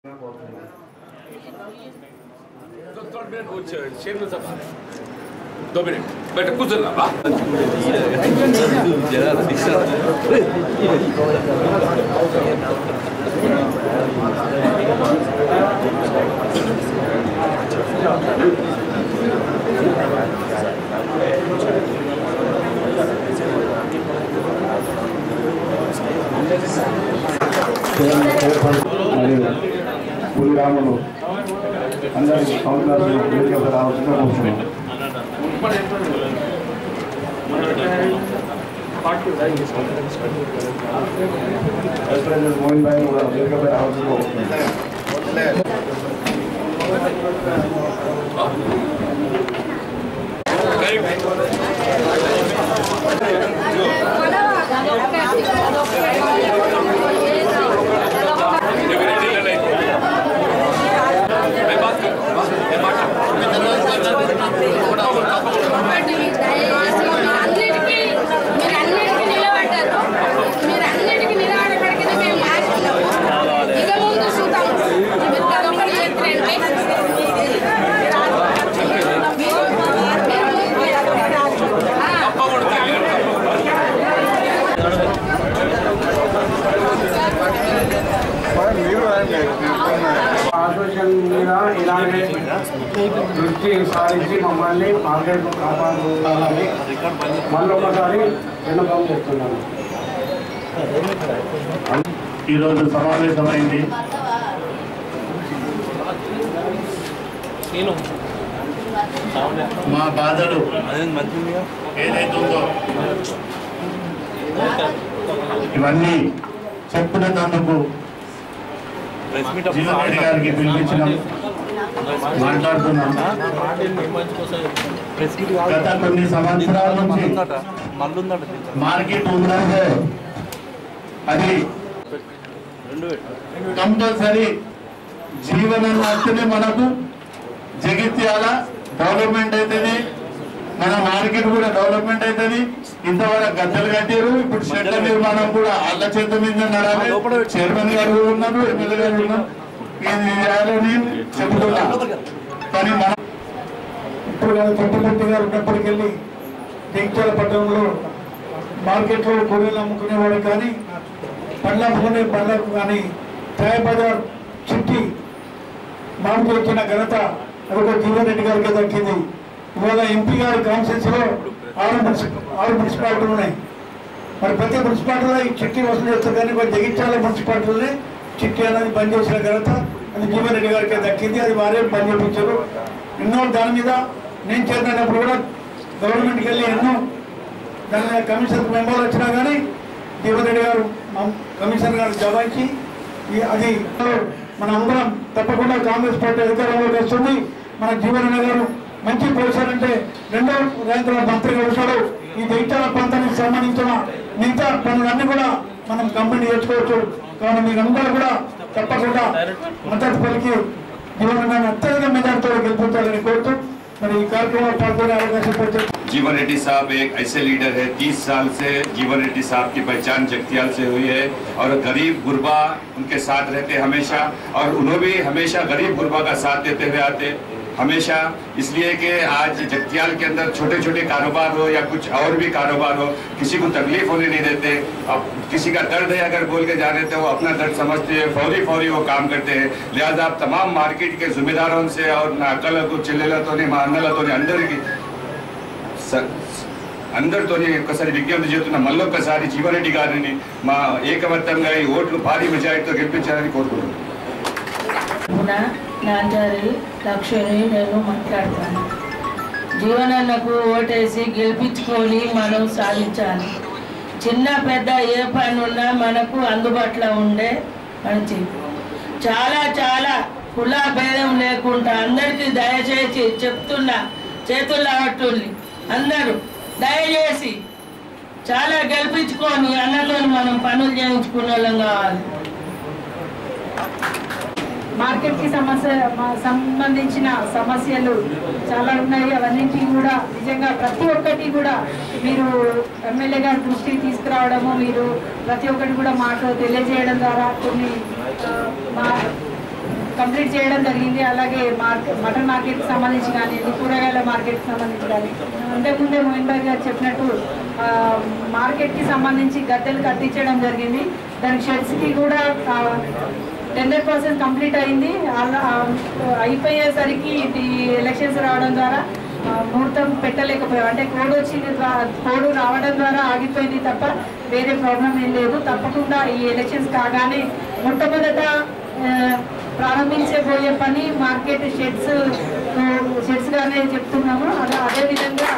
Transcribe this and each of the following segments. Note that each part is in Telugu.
दो मिनट बेटा कुछ ना बा మరియు పులి రాములు అందరి కౌన్సిలర్లు వేదిక రావాల్సిందిగా కోరుతున్నాను వైస్ ప్రెసిడెంట్ మోహన్ భాయ్ కూడా వేదికపై రావాల్సిందిగా కోరుతున్నాను मैं बात करूँ मैं बात అన్నిటికీ మీరు అన్నిటికీ నిలబడ్డారు మీరు అన్నిటికీ నిలబడబడికి మేము లాస్తున్నాము ఇక ముందు చూద్దాం మీరు ఒకటి చెప్పండి అసోసియేషన్ మీద ఇలాగే దృష్టి సారించి మమ్మల్ని మార్కెట్ కాపాడుకోవాలని మళ్ళొకసారి విన్నపం చేస్తున్నాను ఈరోజు సమావేశమైంది మా బాధలు ఏదైతుందో ఇవన్నీ చెప్పుకునేందుకు జీవన్ రెడ్డి గారికి పిలిపించినాం మాట్లాడుతున్నాం గత కొన్ని సంవత్సరాల నుంచి మార్కెట్ ఉందంటే అది కంపల్సరీ జీవనం వస్తేనే మనకు జగిత్యాల డెవలప్మెంట్ అవుతుంది మన మార్కెట్ కూడా డెవలప్మెంట్ అవుతుంది ఇంతవరకు గద్దెలు కట్టారు ఇప్పుడు షెడ్ల నిర్మాణం కూడా వాళ్ళ చేత మీద నడాలి చైర్మన్ గారు కూడా ఉన్నారు ఎమ్మెల్యే గారు ఉన్నారు ఇది చేయాలని చెబుతున్నా కానీ మనం ఇప్పుడు కానీ కొట్టపట్టి గారు ఉన్నప్పటికెళ్ళి జగిత్యాల పట్టణంలో మార్కెట్లో కూరలు అమ్ముకునేవాడు కానీ పండ్ల అమ్ముకునే పండ్లకు కానీ ఛాయ్ బజార్ చుట్టి మార్పు వచ్చిన ఘనత అదొక జీవన్ రెడ్డి గారికి దక్కింది ఇవాళ ఎంపీ గారి కాన్స్టిట్యూన్సీలో ఆరు మున్సి ఆరు మున్సిపాలిటీలు ఉన్నాయి మరి ప్రతి మున్సిపాలిటీలో ఈ చిట్టి వసూలు చేస్తారు కానీ మరి జగిత్యాల మున్సిపాలిటీలోనే చిట్టి అనేది బంద్ చేసిన ఘనత అది జీవన్ రెడ్డి గారికి దక్కింది అది వారే బంద్ చేయించారు ఎన్నో దాని మీద నేను చేరినప్పుడు కూడా గవర్నమెంట్కి వెళ్ళి ఎన్నో దాని మీద కమిషన్ మెంబర్లు వచ్చినా కానీ జీవన్ రెడ్డి గారు మా కమిషనర్ గారు జవాయించి ఈ అది మన అందరం తప్పకుండా కాంగ్రెస్ పార్టీ అధికారంలోకి వస్తుంది మన జీవన్ రెడ్డి గారు మంచి పొజిషన్ అంటే రెండో ర్యాంకుల మంత్రిగా ఉంటాడు ఈ దైత్యాల ప్రాంతానికి సంబంధించిన మిగతా పనులన్నీ కూడా మనం కంపెనీ చేసుకోవచ్చు కావున మీరందరూ కూడా తప్పకుండా మద్దతు పలికి జీవన్ రెడ్డి అత్యధిక మెజార్టీతో గెలుపుతారని కోరుతూ మరి ఈ కార్యక్రమంలో పాల్గొనే అవకాశం పెట్టి जीवन रेड्डी साहब एक ऐसे लीडर है 30 साल से जीवन रेड्डी साहब की पहचान जगतियाल से हुई है और गरीब गुरबा उनके साथ रहते हमेशा और उन्होंने भी हमेशा गरीब गुरबा का साथ देते हुए आते हमेशा इसलिए कि आज जगतियाल के अंदर छोटे छोटे कारोबार हो या कुछ और भी कारोबार हो किसी को तकलीफ होने नहीं देते अब किसी का दर्द है अगर बोल के जा रहे थे वो अपना दर्द समझते हैं फौरी फौरी वो काम करते हैं लिहाजा आप तमाम मार्केट के जिम्मेदारों से और ना अकल को चिल्लेलతో మా అన్నలతో అందరికీ స- అందరితోని ఒక్కసారి విజ్ఞప్తి చేస్తున్న మళ్ళొక్కసారి జీవరెడ్డి గారిని మా ఏకమత్యంగా ఈ ఓట్లు భారీ మెజారిటీతో గెలిపించాలని కోరుకుంటున్నాను నా నాంచారి లక్ష్మిని నేను మాట్లాడతాను జీవనన్నకు ఓటేసి గెలిపించుకొని మనం సాధించాలి చిన్న పెద్ద ఏ పని ఉన్నా మనకు అందుబాటులో ఉండే మంచి చాలా చాలా కుల భేదం లేకుండా అందరికీ దయచేసి చెప్తున్నా చేతుల్లో పట్టుండి అందరూ దయచేసి చాలా గెలిపించుకొని అన్నతో మనం పనులు చేయించుకునే వాళ్ళం కావాలి మార్కెట్ కి సమస్య మా- సంబంధించిన సమస్యలు చాలా ఉన్నాయి అవన్నింటి కూడా నిజంగా ప్రతి ఒక్కటి కూడా మీరు ఎమ్మెల్యే గారి దృష్టికి తీసుకురావడము మీరు ప్రతి ఒక్కటి కూడా మాకు తెలియజేయడం ద్వారా కొన్ని ఆ, మా కంప్లీట్ చేయడం జరిగింది అలాగే మార్కెట్ మటన్ మార్కెట్కి సంబంధించి కానీ కూరగాయల మార్కెట్కి సంబంధించి కానీ అంతకుముందే మోహన్ భాయ్ గారు చెప్పినట్టు ఆ, మార్కెట్కి సంబంధించి గద్దెలు కట్టించడం జరిగింది దాని షెడ్స్కి కూడా టెండర్ ప్రాసెస్ కంప్లీట్ అయింది అలా ఆ, అయిపోయేసరికి ఈ ఎలక్షన్స్ రావడం ద్వారా ఆ, ముహూర్తం పెట్టలేకపోయాం అంటే కోడ్ వచ్చింది ద్వా- కోడ్ రావడం ద్వారా ఆగిపోయింది తప్ప వేరే ప్రాబ్లం ఏం లేదు తప్పకుండా ఈ ఎలక్షన్స్ కాగానే మొట్టమొదట ఆ, ప్రారంభించబోయే పని మార్కెట్ షెడ్స్ షెడ్స్ గానే చెప్తున్నాము అదే అదేవిధంగా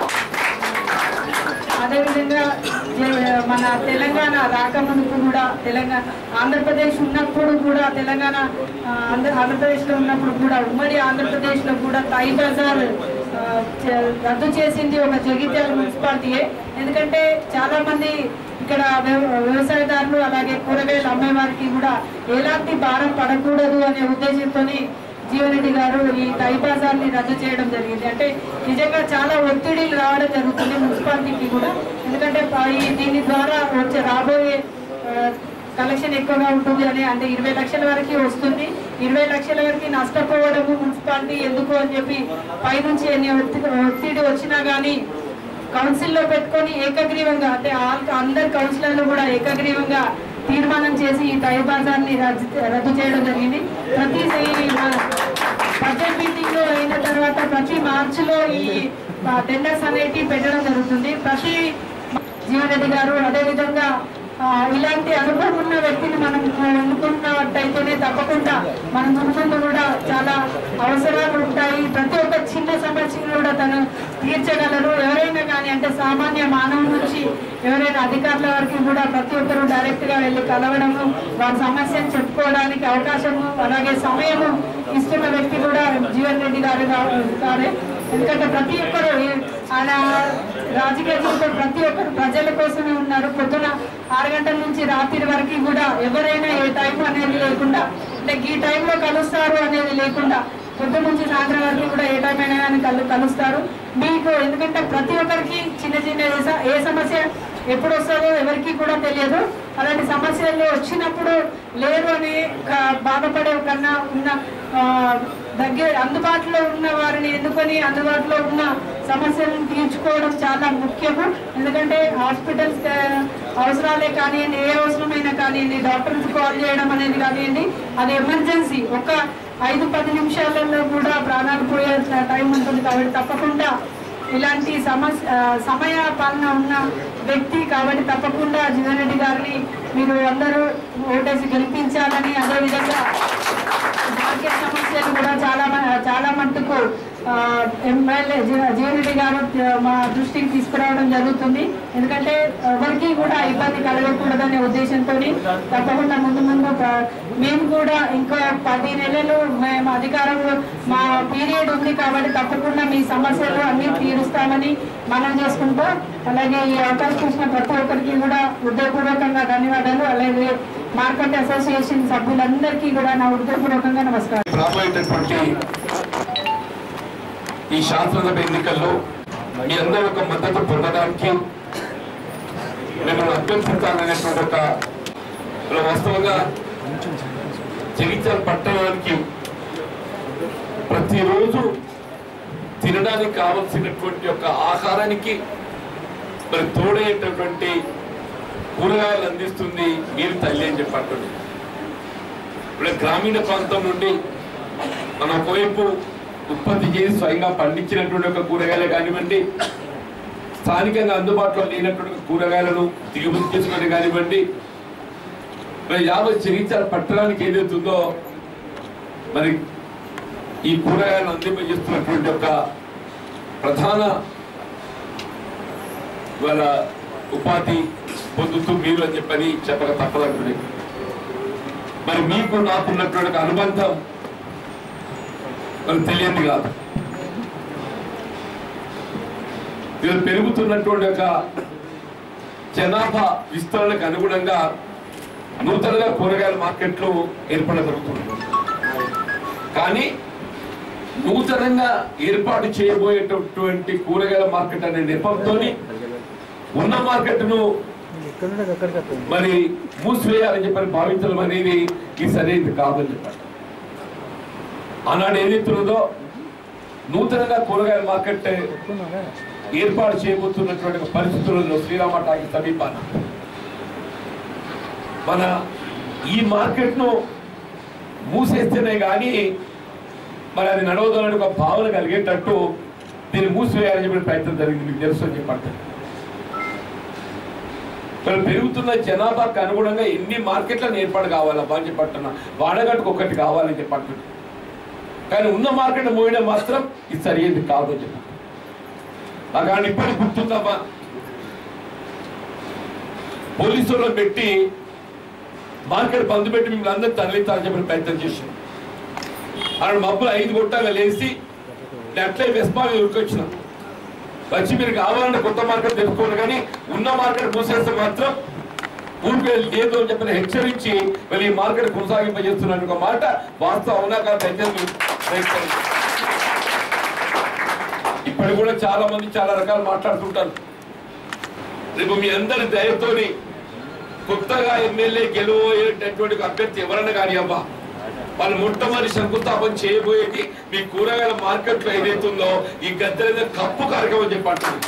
అదేవిధంగా జే- మన తెలంగాణ రాకముందుకు కూడా తెలంగాణ ఆంధ్రప్రదేశ్ ఉన్నప్పుడు కూడా తెలంగాణ ఆ, ఆంధ్ర ఆంధ్రప్రదేశ్లో ఉన్నప్పుడు కూడా ఉమ్మడి ఆంధ్రప్రదేశ్లో కూడా తై బజార్ ఆ, చ- రద్దు చేసింది ఒక జగిత్యాల మున్సిపాలిటీయే ఎందుకంటే చాలా మంది ఇక్కడ వ్యవ- వ్యవసాయదారులు అలాగే కూరగాయలు అమ్మే వారికి కూడా ఎలాంటి భారం పడకూడదు అనే ఉద్దేశంతోని జీవన్రెడ్డి గారు ఈ టై బజార్ని రద్దు చేయడం జరిగింది అంటే నిజంగా చాలా ఒత్తిడిలు రావడం జరుగుతుంది మున్సిపాలిటీకి కూడా ఎందుకంటే ప- ఈ దీని ద్వారా వచ్చే రాబోయే ఆ, కలెక్షన్ ఎక్కువగా ఉంటుంది అని అంటే ఇరవై లక్షల వరకు వస్తుంది ఇరవై లక్షల వరకు నష్టపోవడము మున్సిపాలిటీ ఎందుకు అని చెప్పి పైనుంచి ఎన్ని ఒత్తిడి ఒత్తిడి వచ్చినా కానీ కౌన్సిల్లో పెట్టుకొని ఏకగ్రీవంగా అంటే ఆల్ అందరు కౌన్సిలర్లు కూడా ఏకగ్రీవంగా తీర్మానం చేసి ఈ టై బజార్ని రద్దు రద్దు చేయడం జరిగింది ప్రతి ఈ మన బడ్జెట్ మీటింగ్ అయిన తర్వాత ప్రతి మార్చిలో ఈ టెండర్స్ అనేటివి పెట్టడం జరుగుతుంది ప్రతి జీవనరెడ్డి గారు అదేవిధంగా ఆ, ఇలాంటి అనుభవం ఉన్న వ్యక్తిని మనం ఎన్నుకున్నట్టయితేనే తప్పకుండా మన ముందు కూడా చాలా అవసరాలు ఉంటాయి ప్రతి ఒక్క చిన్న సమస్యను కూడా తను తీర్చగలరు ఎవరైనా కానీ అంటే సామాన్య మానవుల నుంచి ఎవరైనా అధికారుల వరకు కూడా ప్రతి ఒక్కరు డైరెక్ట్ గా వెళ్ళి కలవడము వారి సమస్యను చెప్పుకోవడానికి అవకాశము అలాగే సమయము ఇస్తున్న వ్యక్తి కూడా జీవన్ రెడ్డి గారు గారే ఎందుకంటే ప్రతి ఒక్కరు ఈ- ఆయన రాజకీయ జీవితం ప్రతి ఒక్కరు ప్రజల కోసమే ఉన్నారు పొద్దున ఆరు గంటల నుంచి రాత్రి వరకు కూడా ఎవరైనా ఏ టైం అనేది లేకుండా అంటే ఈ టైంలో కలుస్తారు అనేది లేకుండా పొద్దు నుంచి సాయంత్రం వరకు కూడా ఏ టైం అయినా కానీ కలు కలుస్తారు మీకు ఎందుకంటే ప్రతి ఒక్కరికి చిన్న చిన్న ఏ స- ఏ సమస్య ఎప్పుడు వస్తుందో ఎవరికి కూడా తెలియదు అలాంటి సమస్యలు వచ్చినప్పుడు లేదు అని క- బాధపడే కన్నా ఉన్న ఆ, దగ్గర అందుబాటులో ఉన్న వారిని ఎన్నుకొని అందుబాటులో ఉన్న సమస్యలను తీర్చుకోవడం చాలా ముఖ్యము ఎందుకంటే హాస్పిటల్స్ ఆ, అవసరాలే కానివ్వండి ఏ అవసరమైనా కానివ్వండి డాక్టర్స్ కాల్ చేయడం అనేది కానివ్వండి అది ఎమర్జెన్సీ ఒక ఐదు పది నిమిషాలలో కూడా ప్రాణాలు పోయే టైం ఉంటుంది కాబట్టి తప్పకుండా ఇలాంటి సమస్య ఆ, సమయ పాలన ఉన్న వ్యక్తి కాబట్టి తప్పకుండా జీవన్ రెడ్డి గారిని మీరు అందరూ ఓటేసి గెలిపించాలని అదేవిధంగా మార్కెట్ సమస్యలు కూడా చాలా మ- చాలా మట్టుకు ఆ, ఎమ్మెల్యే జీ- జీవన్ రెడ్డి గారు ఆ, మా దృష్టికి తీసుకురావడం జరుగుతుంది ఎందుకంటే ఎవరికి కూడా ఇబ్బంది కలగకూడదనే ఉద్దేశంతో తప్పకుండా ముందు ముందు ప్ర- మేము కూడా ఇంకో పది నెలలు మేము అధికారంలో మా పీరియడ్ ఉంది కాబట్టి తప్పకుండా మీ సమస్యలు అన్ని తీరుస్తామని మనం చేసుకుంటూ అలాగే ఈ అవకాశం ఇచ్చిన ప్రతి ఒక్కరికి కూడా హృదయపూర్వకంగా ధన్యవాదాలు అలాగే మార్కెట్ అసోసియేషన్ సభ్యులందరికీ కూడా నా హృదయపూర్వకంగా నమస్కారం రాబోయేటటువంటి ఈ శాసనసభ ఎన్నికల్లో మీ అందరూ ఒక మద్దతు పొందడానికి మిమ్మల్ని అభ్యర్థించాలనేటువంటి ఒక ఇలా వాస్తవంగా జగిత్యాల పట్టణానికి ప్రతిరోజు తినడానికి కావలసినటువంటి యొక్క ఆహారానికి మరి తోడేటటువంటి కూరగాయలు అందిస్తుంది మీరు తల్లి అని చెప్పండి ఇప్పుడు గ్రామీణ ప్రాంతం నుండి మనం ఒకవైపు ఉత్పత్తి చేసి స్వయంగా పండించినటువంటి ఒక కూరగాయలు కానివ్వండి స్థానికంగా అందుబాటులో లేనటువంటి కూరగాయలను దిగుమతి చేసుకుని కానివ్వండి మరి యాభై చికిత్సల పట్టణానికి ఏదైతుందో మరి ఈ కూరగాయలను అందింపజేస్తున్నటువంటి ఒక ప్రధాన వాళ్ళ ఉపాధి పొందుతూ మీరు అని చెప్పని చెప్పక తప్పదంటుంది మరి మీకు నాకున్నటువంటి ఒక అనుబంధం మరి తెలియంది కాదు ఇది పెరుగుతున్నటువంటి ఒక జనాభా విస్తరణకు అనుగుణంగా నూతనంగా కూరగాయల మార్కెట్లు ఏర్పడడం జరుగుతుంది కానీ నూతనంగా ఏర్పాటు చేయబోయేటటువంటి కూరగాయల మార్కెట్ అనే నెపంతో ఉన్న మార్కెట్ను మరి మూసివేయాలని చెప్పని భావించడం అనేది ఈ సరైనది కాదని చెప్పారు ఆనాడు ఏదైతున్నదో నూతనంగా కూరగాయల మార్కెట్ ఏర్పాటు చేయబోతున్నటువంటి ఒక పరిస్థితులలో శ్రీరామ టాకీ సమీపాన మన ఈ మార్కెట్ను మూసేస్తేనే కానీ మరి అది నడవదలని ఒక భావన కలిగేటట్టు దీన్ని మూసివేయాలని చెప్పిన ప్రయత్నం జరిగింది మీకు తెలుసు అని చెప్పండి మరి పెరుగుతున్న జనాభాకు అనుగుణంగా ఎన్ని మార్కెట్లను ఏర్పాటు కావాలబ్బా అని చెప్పంటున్నా వాడగట్టుకు ఒకటి కావాలని చెప్పంటున్నా కానీ ఉన్న మార్కెట్ మోయడం మాత్రం ఇది సరైనది కాదు అని చెప్పండి నాకు ఇప్పటికి గుర్తుందమ్మా పోలీసు వాళ్ళని పెట్టి మార్కెట్ బంద్ పెట్టి మిమ్మల్ని అందరూ తరలించాలని చెప్పిన ప్రయత్నం చేశాను అక్కడ మబ్బులు ఐదు కొట్టాగా లేచి నేను అట్లే వెస్పాలు ఉరికొచ్చిన వచ్చి మీరు కావాలంటే కొత్త మార్కెట్ తెచ్చుకోరు కానీ ఉన్న మార్కెట్ మూసేస్తే మాత్రం ఊరికి లేదు అని చెప్పిన హెచ్చరించి మళ్ళీ ఈ మార్కెట్ కొనసాగింపజేస్తున్నాను ఒక మాట వాస్తవం అవునా కాదు దయచేసి ప్రయత్నించండి. ఇప్పటికి కూడా చాలా మంది చాలా రకాలు మాట్లాడుతుంటారు రేపు మీ అందరి దయతోని కొత్తగా ఎమ్మెల్యే గెలవబోయేటటువంటి ఒక అభ్యర్థి ఎవరన్నా కానీ అబ్బా వాళ్ళు మొట్టమొదటి శంకుస్థాపన చేయబోయేది మీ కూరగాయల మార్కెట్ లో ఏదైతుందో ఈ గద్దెల మీద కప్పు కార్యక్రమం చెప్పంటుంది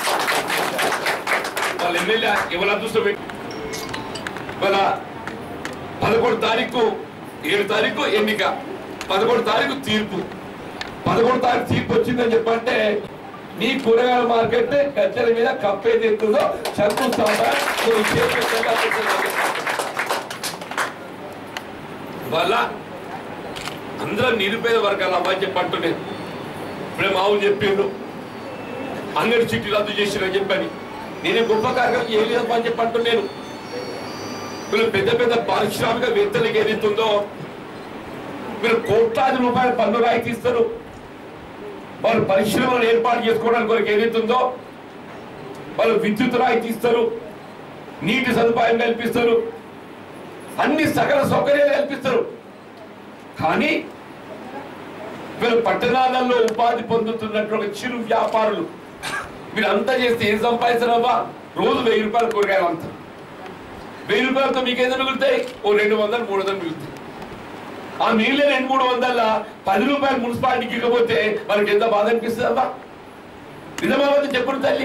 వాళ్ళ ఎమ్మెల్యే ఎవరు అదృష్టం పెట్టి వాళ్ళ పదకొండు తారీఖు ఏడు తారీఖు ఎన్నిక పదకొండు తారీఖు తీర్పు పదకొండు తారీఖు తీర్పు వచ్చిందని చెప్పంటే మీ కూరగాయల మార్కెట్ గద్దెల మీద కప్పు ఏది ఎత్తుందో శంకుస్థాపన నువ్వు చేపట్టాలి. వల్ల అందరం నిరుపేద వర్గాల అబ్బాయి చెప్పంటుండే ఇప్పుడే మామూలు చెప్పిండు అంగడి చిట్టి రద్దు చేసిన చెప్పని నేనే గొప్ప కార్యక్రమం చేయలేదు అని చెప్పంటు నేను మీరు పెద్ద పెద్ద పారిశ్రామిక వేత్తలకు ఏదైతుందో మీరు కోట్లాది రూపాయల పన్ను రాయితీ ఇస్తారు వాళ్ళు పరిశ్రమలు ఏర్పాటు చేసుకోవడానికి కొరకు ఏదైతుందో వాళ్ళు విద్యుత్ రాయితీ ఇస్తారు నీటి సదుపాయం కల్పిస్తారు అన్ని సకల సౌకర్యాలు కల్పిస్తారు కానీ వీళ్ళు పట్టణాలలో ఉపాధి పొందుతున్నటువంటి చిరు వ్యాపారులు మీరు అంతా చేస్తే ఏం సంపాదిస్తారబ్బా రోజు వెయ్యి రూపాయలు కూరగాయలు అంతా వెయ్యి రూపాయలతో మీకు ఏదో మిగులుతాయి ఓ రెండు వందలు మూడు వందలు మిగులుతాయి ఆ మిగిలిన రెండు మూడు వందల పది రూపాయలు మున్సిపాలిటీకి ఇవ్వకపోతే వాళ్ళకి ఎంత బాధ అనిపిస్తుంది అబ్బా నిజమావతి చెప్పడు తల్లి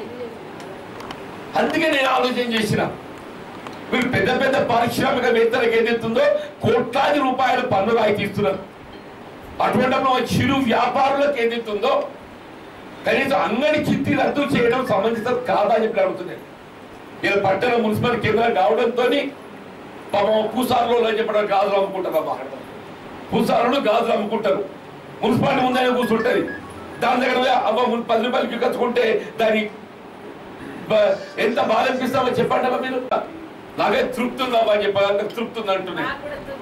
అందుకే నేను ఆలోచన చేసిన మీరు పెద్ద పెద్ద పారిశ్రామిక వేత్తలకు ఏదైతుందో కోట్లాది రూపాయల పన్ను రాయితీ ఇస్తున్నారు అటువంటిప్పుడు ఆ చిరు వ్యాపారులకు ఏదైతుందో కనీసం అంగడి చిత్తి రద్దు చేయడం సమంజసం కాదా అని చెప్పి అడుగుతున్నాను ఇలా పట్టణ మున్సిపల్ కేంద్రం కావడంతో పాపం పూసారులో అని చెప్పడం గాజులు అమ్ముకుంటారు అమ్మా పూసారులు గాజులు అమ్ముకుంటారు మున్సిపాలిటీ ముందనే కూర్చుంటది దాని దగ్గర పోయి అమ్మ మున్ పది రూపాయలకి కచ్చుకుంటే దాని బ- ఎంత బాధ అనిపిస్తామో చెప్పండి అమ్మా మీరు నాకే తృప్తి ఉందమ్మా అని చెప్పాలంటే తృప్తి ఉంది అంటున్నాను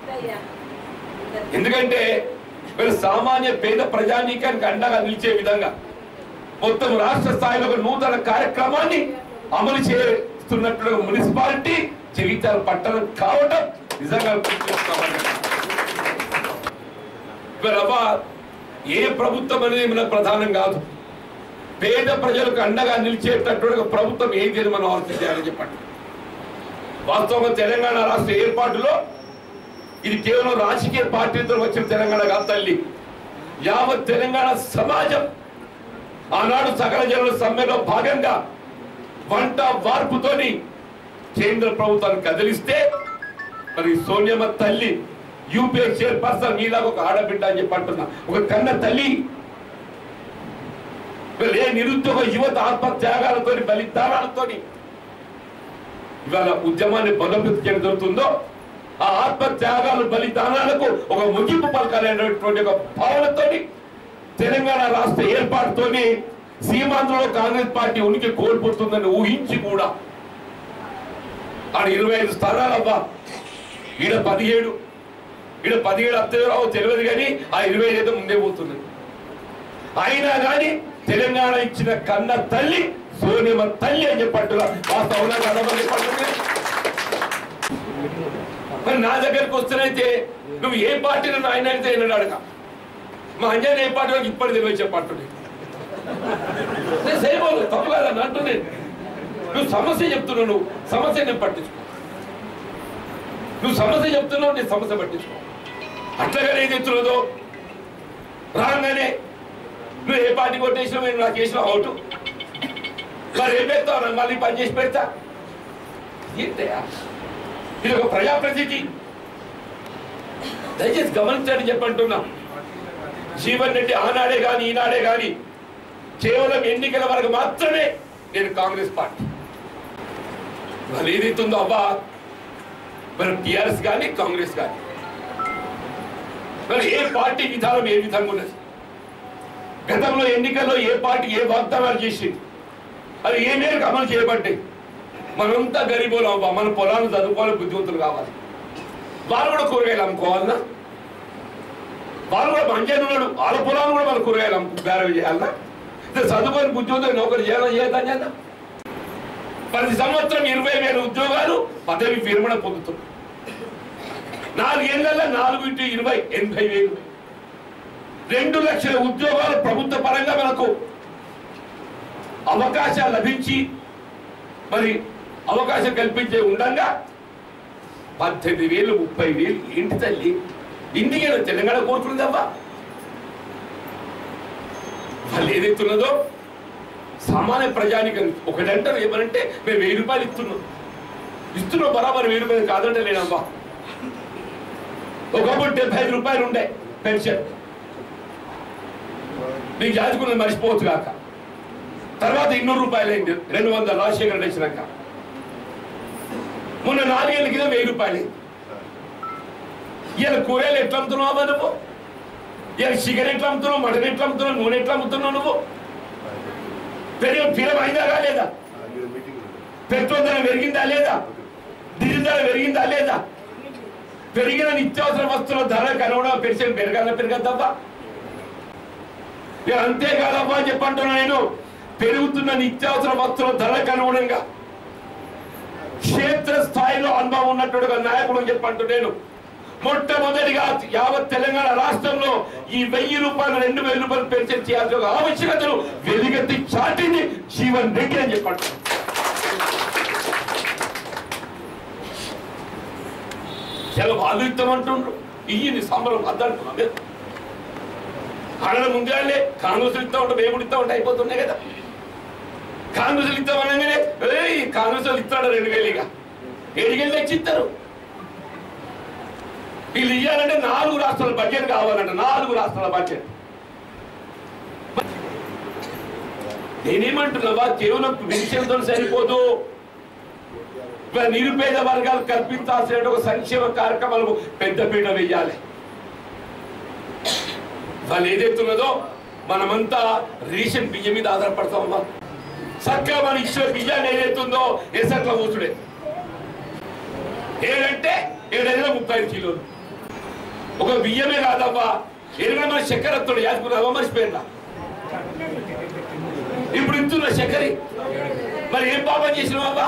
ఎందుకంటే మీరు సామాన్య పేద ప్రజానీకానికి అండగా నిలిచే విధంగా మొత్తం రాష్ట్ర స్థాయిలో ఒక నూతన కార్యక్రమాన్ని అమలు చేస్తున్నట్లు మున్సిపాలిటీ జగిత్యాల పట్టణం కావడం నిజంగా గుర్తిస్తున్నామని. ఇవాళ ఏ ప్రభుత్వం అనేది మనకు ప్రధానం కాదు పేద ప్రజలకు అండగా నిలిచేటటువంటి ఒక ప్రభుత్వం ఏది అని మనం ఆలోచించాలని చెప్పండి వాస్తవంగా తెలంగాణ రాష్ట్ర ఏర్పాటులో ఇది కేవలం రాజకీయ పార్టీలతో వచ్చిన తెలంగాణ కాదు తల్లి యావత్ తెలంగాణ సమాజం ఆనాడు సకల జనుల సమ్మెలో భాగంగా వంట వార్పుతోని కేంద్ర ప్రభుత్వాన్ని కదిలిస్తే మరి సోనియమ్మ తల్లి యూపీఏ చైర్పర్సన్ మీలాగా ఒక ఆడబిడ్డ అని చెప్పి అంటున్నా ఒక కన్న తల్లి వీళ్ళు ఏ నిరుద్యోగ యువత ఆత్మత్యాగాలతో బలిదానాలతో ఇవాళ ఉద్యమాన్ని బలోపేతం చేయడం జరుగుతుందో ఆ ఆత్మత్యాగాలు బలిదానాలకు ఒక ముగింపు పలకాలనేటువంటి ఒక భావనతోని తెలంగాణ రాష్ట్ర ఏర్పాటుతోని సీమాంధ్రలో కాంగ్రెస్ పార్టీ ఉనికి కోల్పోతుందని ఊహించి కూడా ఆడ ఇరవై ఐదు స్థానాలు అవ్వా ఈడ పదిహేడు ఈడ పదిహేడు అత్తరావు తెలియదు కానీ ఆ ఇరవై ఐదు ముందే పోతున్నది అయినా కానీ తెలంగాణ ఇచ్చిన కన్న తల్లి సోనియమ్మ తల్లి అని చెప్పట్టుగా వాస్తవంగా కథమని చెప్పట్లేదు మరి నా దగ్గరకు వస్తేనైతే నువ్వు ఏ పార్టీని ఆయన అయితే నేను అడగ మా అంజన్ ఏ పార్టీ వాళ్ళకి ఇప్పటి తెలియదు చెప్పట్టు నేను చేయబోదు తప్పు కాదని అంటున్నాను నువ్వు సమస్య చెప్తున్నావు నువ్వు సమస్య నేను పట్టించుకో నువ్వు సమస్య చెప్తున్నావు నేను సమస్య పట్టించుకో అట్లాగే ఏది ఎత్తున్నదో రాగానే నువ్వు ఏ పార్టీ కొట్టేసినా నేను నాకు చేసిన అవుట్ మరి ఏం పెడతావు నాకు మళ్ళీ పని చేసి పెడతా ఏంటయ్యా ఇది ఒక ప్రజాప్రతినిధి దయచేసి గమనించండి చెప్పంటున్నా జీవన్ రెడ్డి ఆనాడే కానీ ఈనాడే కానీ కేవలం ఎన్నికల వరకు మాత్రమే నేను కాంగ్రెస్ పార్టీ వాళ్ళు ఏదైతుందో అబ్బా మరి టిఆర్ఎస్ కానీ కాంగ్రెస్ కానీ మరి ఏ పార్టీ విధానం ఏ విధంగా ఉన్నది గతంలో ఎన్నికల్లో ఏ పార్టీ ఏ వాగ్దానాలు చేసింది అది ఏ మేరకు అమలు చేయబడ్డాయి మనంతా గరీబులు అవ్వ మన పొలాలు చదువుకోవాలి బుద్ధివంతులు కావాలి వాళ్ళు కూడా కూరగాయలు అమ్ముకోవాలన్నా వాళ్ళు కూడా మంచిగా ఉన్నాడు వాళ్ళ పొలాలు కూడా మన కూరగాయలు అమ్ము బేరం చేయాలన్నా ఇదే చదువుకొని బుద్ధివంతులు నౌకరు చేయాలని చేద్దాం చేద్దాం ప్రతి సంవత్సరం ఇరవై వేల ఉద్యోగాలు పదవి విరమణ పొందుతున్నారు నాలుగేళ్లలో నాలుగు ఇంటూ ఇరవై ఎనభై వేలు రెండు లక్షల ఉద్యోగాలు ప్రభుత్వ పరంగా మనకు అవకాశాలు లభించి మరి అవకాశం కల్పించే ఉండగా పద్దెనిమిది వేలు ముప్పై వేలు ఏంటి తల్లి ఇంటికి తెలంగాణ కోరుకున్నదమ్మా వాళ్ళు ఏదైతున్నదో సామాన్య ప్రజానికం ఒకటంటారు ఏమనంటే మేము వెయ్యి రూపాయలు ఇస్తున్నాం ఇస్తున్నాం బరాబర్ వెయ్యి రూపాయలు కాదంటే లేనమ్మా ఒకప్పుడు డెబ్బై ఐదు రూపాయలు ఉండే పెన్షన్ నీకు జాతుకున్నది మర్చిపోవచ్చు కాక తర్వాత ఇన్నూరు రూపాయలు అయింది రెండు వందల రాజశేఖర్ వచ్చినాక మొన్న నాలుగేళ్ళ కింద వెయ్యి రూపాయలు అయింది ఇలా కూరలు ఎట్లా అమ్ముతున్నావా నువ్వు ఇలా చికెన్ ఎట్లా అమ్ముతున్నావు మటన్ ఎట్లా అమ్ముతున్నావు నూనె ఎట్లా అమ్ముతున్నావు నువ్వు పెరిగి ఫిరం అయిందా లేదా పెట్రోల్ ధర పెరిగిందా లేదా డీజిల్ ధర పెరిగిందా లేదా పెరిగిన నిత్యావసర వస్తువుల ధర కనుగొన పెన్షన్ పెరగాల పెరగద్దబ్బా ఇక అంతేకాదబ్బా అని చెప్పంటున్నా నేను పెరుగుతున్న నిత్యావసర వస్తువుల ధరకు అనుగుణంగా క్షేత్ర స్థాయిలో అనుభవం ఉన్నట్టుగా నాయకుడు చెప్పంటూ నేను మొట్టమొదటిగా యావత్ తెలంగాణ రాష్ట్రంలో ఈ వెయ్యి రూపాయలు రెండు వేల రూపాయలు పెన్షన్ చేయాల్సిన ఒక ఆవశ్యకతను వెలిగెత్తి చాటింది జీవన్ రెడ్డి అని చెప్పండి చాలా వాళ్ళు ఇస్తామంటుండ్రు ఇయ్యి సంబరం అద్దంటున్నా మీరు అడగడం ముందుగానే కాంగ్రెస్ ఇస్తా ఉంటే మేము కూడా ఇస్తా ఉంటే అయిపోతున్నాయి కదా కాంగ్రెస్ ఇస్తామనగానే ఏయ్ కాంగ్రెస్ వాళ్ళు ఇస్తాడు రెండు వేలు ఇక ఏడుగేళ్ళు తెచ్చి ఇస్తారు వీళ్ళు ఇవ్వాలంటే నాలుగు రాష్ట్రాల బడ్జెట్ కావాలంట నాలుగు రాష్ట్రాల బడ్జెట్ నేనేమంటున్నావా కేవలం పెన్షన్తో సరిపోదు ఇవాళ నిరుపేద వర్గాలు కల్పించాల్సిన ఒక సంక్షేమ కార్యక్రమాలు పెద్దపీట వేయాలి వాళ్ళు ఏదైతున్నదో మనమంతా రేషన్ బియ్యం మీద ఆధారపడతామమ్మా చక్కగా మన ఇచ్చిన బియ్యాన్ని ఏదైతుందో ఎసట్ల కూర్చుడే ఏడంటే ఏడైనా ముప్పై ఐదు కిలోలు ఒక బియ్యమే కాదమ్మా ఏదైనా మన చక్కెర వస్తాడు యాదుకున్నావా మర్చిపోయినా ఇప్పుడు ఇస్తున్న చక్కెర మరి ఏం పాపం చేసినావా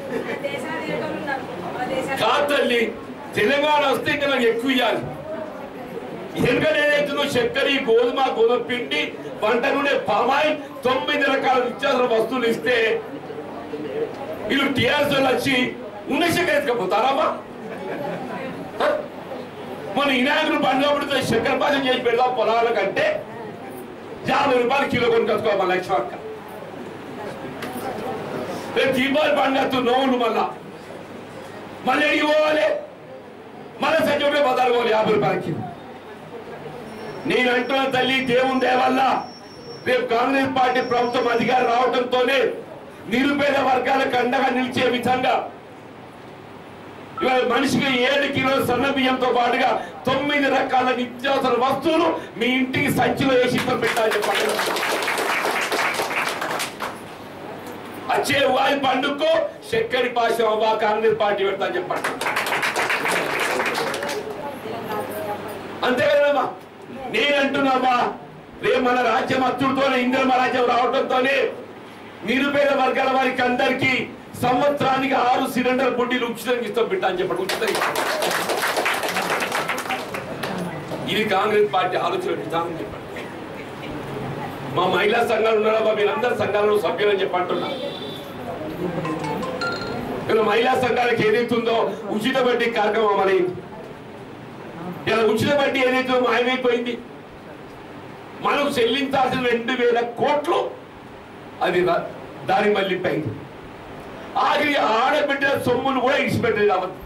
కాదు తల్లి తెలంగాణ వస్తే ఇంకా నాకు ఎక్కువ ఇవ్వాలి ఎందుకంటే ఏదైతుందో చక్కెర గోధుమ గోధుమ పిండి వంట నూనె పామాయిల్ తొమ్మిది రకాల నిత్యావసర వస్తువులు ఇస్తే వీళ్ళు టీఆర్ఎస్ వాళ్ళు వచ్చి ఉన్న చక్కెర ఎత్తుకపోతారామా హ? మన వినాయకుడు పండుగ చక్కెర పాచం చేసి పెడదాం పొలాల కంటే యాభై రూపాయలు కిలో కొనుకొచ్చుకో మన లక్ష్మ అక్క రేపు దీపావళి పండుగ నోవులు మళ్ళా మళ్ళీ ఎడికి పోవాలి మళ్ళీ సంజయ్ బజార్ పోవాలి యాభై రూపాయలకి నేను అంటున్న తల్లి దేవుని దయ వల్ల రేపు కాంగ్రెస్ పార్టీ ప్రభుత్వం అధికారం రావడంతోనే నిరుపేద వర్గాలకు అండగా నిలిచే విధంగా ఇవాళ మనిషికి ఏడు కిలోల సన్న బియ్యంతో పాటుగా తొమ్మిది రకాల నిత్యావసర వస్తువులు మీ ఇంటికి సంచిలో వేసి ఇద్దరు పెట్టాలని చెప్పండి వచ్చే వారి పండుగకు చక్కెరి పాశం అవ్వా కాంగ్రెస్ పార్టీ పెడతా అని చెప్పండి అంతే కదమ్మా నేనంటున్నామా రేపు మన రాజ్యం అచ్చుడితోనే ఇంద్రమ రాజ్యం రావడంతోనే నిరుపేద వర్గాల వారికి అందరికీ సంవత్సరానికి ఆరు సిలిండర్ బుడ్డీలు ఉచితంగా ఇస్తాం బిడ్డ అని చెప్పండి ఉచితంగా ఇస్తాం. ఇది కాంగ్రెస్ పార్టీ ఆలోచన విధానం చెప్పండి మా మహిళా సంఘాలు ఉన్నారా మీరందరు సంఘాలలో సభ్యులు అని చెప్పి అంటున్నా ఇలా మహిళా సంఘాలకు ఏదైతుందో ఉచిత వడ్డీ కార్యక్రమం అమలైంది ఇలా ఉచిత వడ్డీ ఏదైతే మాయమైపోయింది మనకు చెల్లించాల్సిన రెండు వేల కోట్లు అది ర- దారి మళ్ళీపోయింది ఆఖరి ఆడబిడ్డ సొమ్ములు కూడా ఇడిచిపెట్టలేదు అబద్ధం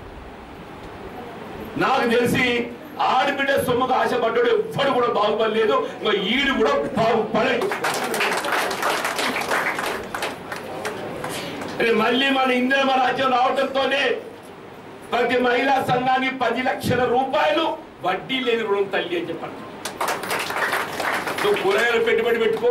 నాకు తెలిసి ఆడబిడ్డ సొమ్ముకు ఆశపడ్డాడు ఎవ్వడు కూడా బాగుపడలేదు ఇంకా ఈడు కూడా బాగుపడలేదు రేపు మళ్ళీ మన ఇందిరమ రాజ్యం రావడంతోనే ప్రతి మహిళా సంఘానికి పది లక్షల రూపాయలు వడ్డీ లేని రుణం తల్లి అని చెప్పండి నువ్వు కూరగాయలు పెట్టుబడి పెట్టుకో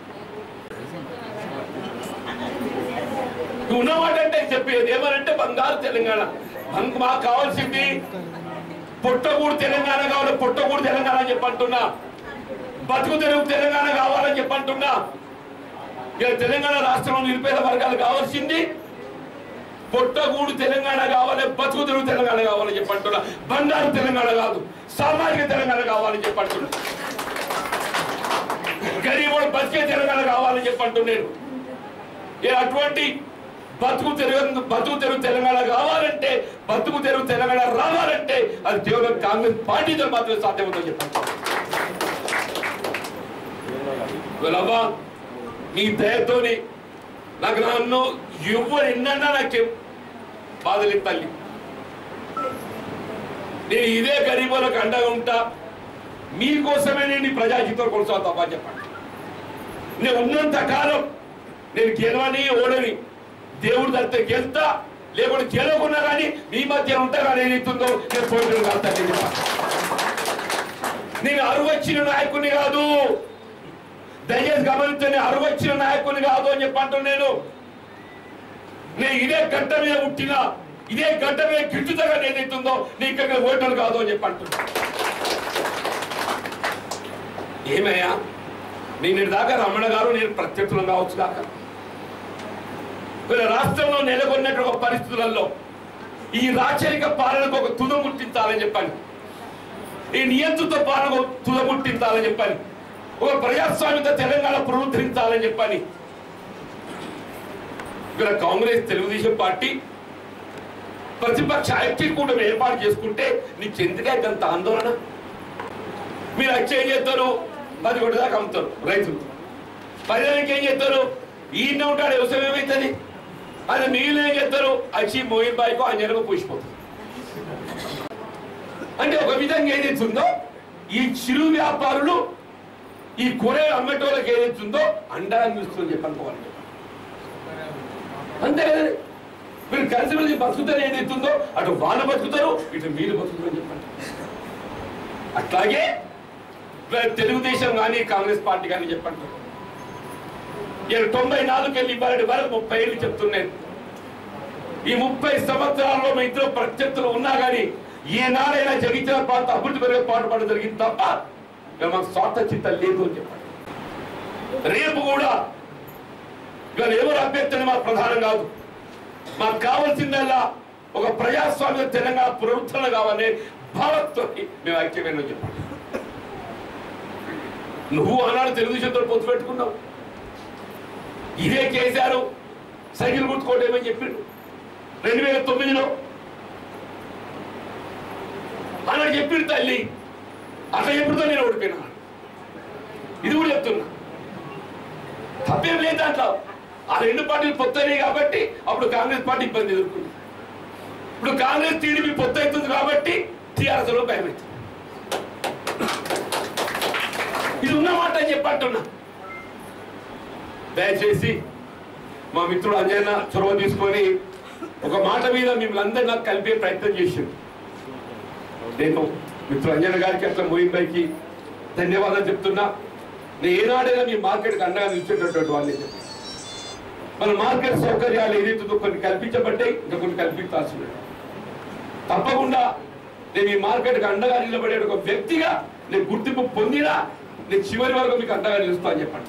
నువ్వు ఉన్నవాటంటే చెప్పేది ఏమనంటే బంగారు తెలంగాణ మనకు మాకు కావాల్సింది పుట్టగూడు తెలంగాణ కావాలి పుట్టగూడు తెలంగాణ అని చెప్పంటున్నా బతుకు తెరుగు తెలంగాణ కావాలని చెప్పంటున్నా ఇక తెలంగాణ రాష్ట్రంలో నిరుపేద వర్గాలు కావాల్సింది పొట్టగూడు తెలంగాణ కావాలి బతుకు తెరుగు తెలంగాణ కావాలని చెప్పంటున్నా బంగారు తెలంగాణ కాదు సామాజిక తెలంగాణ కావాలని చెప్పంటున్నా గరీబుడు బతికే తెలంగాణ కావాలని చెప్పంటున్నాను ఇక అటువంటి బతుకు తెరుగు బతుకు తెరుగు తెలంగాణ కావాలంటే బతుకు తెరుగు తెలంగాణ రావాలంటే అది కేవలం కాంగ్రెస్ పార్టీతో మాత్రమే సాధ్యమవుతుందని చెప్పండి వీళ్ళవ్వా నీ దయతోని నాకు నన్ను ఎవరు ఎన్నన్నా నాకేం బాధలేదు తల్లి నేను ఇదే గరీబులకు అండగా ఉంటా మీకోసమే నేను ఈ ప్రజాహితం కొనసాగుతా చెప్పండి నేను ఉన్నంత కాలం నేను గెలవని ఓడని దేవుడు తడితే గెలుతా లేకుంటే గెలవకున్నా కానీ మీ మధ్య ఉంటా కానీ ఏదైతుందో నేను పోటీ కాదు నేను అరువచ్చిన నాయకుని కాదు దయచేసి గమనించండి అరువచ్చిన నాయకుని కాదు అని చెప్పంటాను నేను నేను ఇదే గంట మీద పుట్టిన ఇదే గంట మీద గిట్టుతగా ఏదైతుందో నీ ఇక్కడ ఓటర్లు కాదు అని చెప్పంటున్నా ఏమయ్యా నేను దాకా రమణ గారు నేను ప్రత్యర్థులం కావచ్చు కాక వీళ్ళ రాష్ట్రంలో నెలకొన్నట్టు ఒక పరిస్థితులలో ఈ రాచరిక పాలనకు ఒక తుద ముట్టించాలని చెప్పాను ఈ నియంత్రిత పాలనకు ఒక తుద ముట్టించాలని చెప్పాను ఒక ప్రజాస్వామిక తెలంగాణ పునరుద్ధరించాలని చెప్పని ఇక్కడ కాంగ్రెస్ తెలుగుదేశం పార్టీ ప్రతిపక్ష ఐక్య కూటమి ఏర్పాటు చేసుకుంటే నీకు ఎందుకే అంత ఆందోళన మీరు వచ్చి ఏం చేస్తారు పది కోటి దాకా అమ్ముతారు రైతులు పదిహేనుకి ఏం చేస్తారు ఈయన ఉంటాడు వ్యవసాయం ఏమవుతుంది అది నీళ్ళు ఏం చేస్తారు వచ్చి మోయిన్ బాయ్కో అంజనకు పూసిపోతుంది అంటే ఒక విధంగా ఏదైతుందో ఈ చిరు వ్యాపారులు ఈ కూరగాయలు అమ్మేటోళ్ళకి ఏదైతుందో అండా నిలుస్తుందని చెప్పనుకోవాలి అంతే కదండి మీరు కలిసి మెలిసి బతుకుతారు ఏదైతుందో అటు వాళ్ళు బతుకుతారు ఇటు మీరు బతుకుతారు చెప్పండి అట్లాగే ఇక్కడ తెలుగుదేశం కానీ కాంగ్రెస్ పార్టీ కానీ చెప్పండి నేను తొంభై నాలుగు వెళ్ళి ఇవ్వాలి వరకు ముప్పై ఏళ్ళు చెప్తున్నాను ఈ ముప్పై సంవత్సరాల్లో మీ ఇద్దరు ప్రత్యర్థులు ఉన్నా కానీ ఏనాడైనా జగించిన ప్రాంత అభివృద్ధి పెరిగే పాటుపడడం జరిగింది తప్ప ఇక మాకు స్వార్థ చింత లేదు అని చెప్పండి రేపు కూడా ఇవాళ ఎవరు అభ్యర్థులు మాకు ప్రధానం కాదు మాకు కావాల్సిందల్లా ఒక ప్రజాస్వామ్య తెలంగాణ పునరుద్ధరణ కావాలనే భావత్తో మేము ఐక్యమైన చెప్పండి నువ్వు ఆనాడు తెలుగుదేశంతో పొత్తు పెట్టుకున్నావు ఇదే కేసీఆర్ సైకిల్ గుర్తుకోవటమని చెప్పిండు రెండు వేల తొమ్మిదిలో ఆనాడు చెప్పిండు తల్లి అట్లా చెప్పుడుతో నేను ఓడిపోయినా ఇది కూడా చెప్తున్నా తప్పేం లేదు దాంట్లో ఆ రెండు పార్టీలు పొత్తనే కాబట్టి అప్పుడు కాంగ్రెస్ పార్టీ ఇబ్బంది ఎదుర్కొంది ఇప్పుడు కాంగ్రెస్ టీడీపీ పొత్తు అవుతుంది కాబట్టి టీఆర్ఎస్ లో భయం అవుతుంది ఇది ఉన్నమాట అని చెప్పి అంటున్నా దయచేసి మా మిత్రుడు అంజన్న చొరవ తీసుకొని ఒక మాట మీద మిమ్మల్ని అందరినీ నాకు కలిపే ప్రయత్నం చేసిండు నేను మిత్రుడు అంజన్న గారికి అట్లా మోయిన్ భాయ్కి ధన్యవాదాలు చెప్తున్నా నేను ఏనాడైనా మీ మార్కెట్కి అండగా నిలిచేటటువంటి వాళ్ళే చెప్పి మన మార్కెట్ సౌకర్యాలు ఏదైతుందో కొన్ని కల్పించబడ్డాయి ఇంకా కొన్ని కల్పించాల్సి ఉన్నాయి తప్పకుండా నేను ఈ మార్కెట్కి అండగా నిలబడే ఒక వ్యక్తిగా నేను గుర్తింపు పొందినా నేను చివరి వరకు మీకు అండగా నిలుస్తా అని చెప్పండి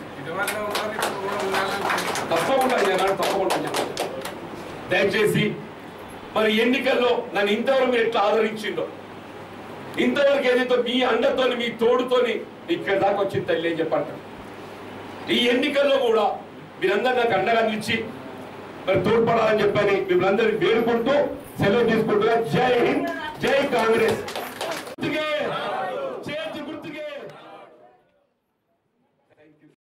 తప్పకుండా నేను తప్పకుండా చెప్పండి దయచేసి మరి ఎన్నికల్లో నన్ను ఇంతవరకు మీరు ఎట్లా ఆదరించిండో ఇంతవరకు ఏదైతే మీ అండతో మీ తోడుతోని ఇక్కడ దాకా వచ్చింది తల్లి అని చెప్పంటారు ఈ ఎన్నికల్లో కూడా మీరందరూ నాకు అండగా నిలిచి మరి తోడ్పడాలని చెప్పని మిమ్మల్ని అందరినీ వేడుకుంటూ సెలవు తీసుకుంటున్నా జై హింద్ జై కాంగ్రెస్